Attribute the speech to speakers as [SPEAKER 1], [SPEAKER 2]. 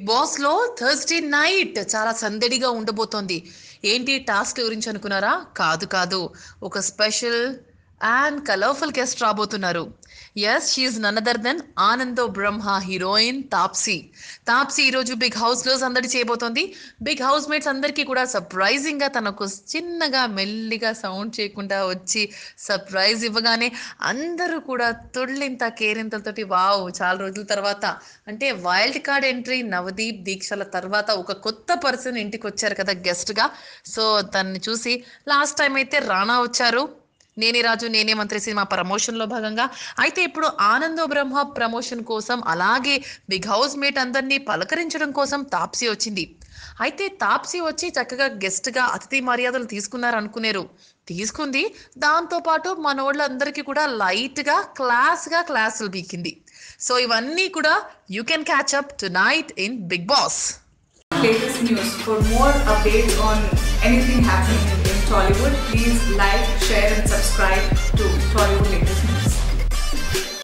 [SPEAKER 1] Boss లో Thursday night చాలా సందడిగా ఉండబోతోంది ఏంటి టాస్క్ గురించి అనుకున్నారా కాదు కాదు ఒక స్పెషల్ అండ్ కలర్ఫుల్ గెస్ట్ రాబోతున్నారు yes she none other than Anando Brahma heroine Taapsee Taapsee ఈరోజు బిగ్ హౌస్ లో సందడి చేయబోతోంది బిగ్ హౌస్ మేట్స్ అందరికీ కూడా సర్ప్రైజింగ్ గా తనకు చిన్నగా మెల్లిగా సౌండ్ చేయకుండా వచ్చి సర్ప్రైజ్ ఇవ్వగానే అందరూ కూడా తుళ్ళింత కేరింతలతోటి వావ్ చాలా రోజుల తర్వాత అంటే వైల్డ్ కార్డ్ ఎంట్రీ నవదీప్ దీక్షల తర్వాత ఒక కొత్త పర్సన్ ఇంటికి వచ్చారు కదా గెస్ట్ గా సో తనని చూసి లాస్ట్ టైం అయితే రానా వచ్చారు నేనే రాజు నేనే మంత్రి సినిమా ప్రమోషన్ లో భాగంగా అయితే ఇప్పుడు ఆనందో బ్రహ్మ ప్రమోషన్ కోసం అలాగే బిగ్ హౌస్ మేట్ అందరినీ పలకరించడం కోసం తాప్సీ వచ్చింది అయితే తాప్సీ వచ్చి చక్కగా గెస్ట్ గా అతిథి మర్యాదలు తీసుకున్నారు అనుకునేరు తీసుకుంది దాంతో పాటు మన వాళ్ళందరికీ కూడా లైట్ గా క్లాస్ గా క్లాసులు బీకింది సో ఇవన్నీ కూడా you can catch up tonight in Bigg Boss
[SPEAKER 2] latest news. For more updates on anything happening in Tollywood, please like, share, and subscribe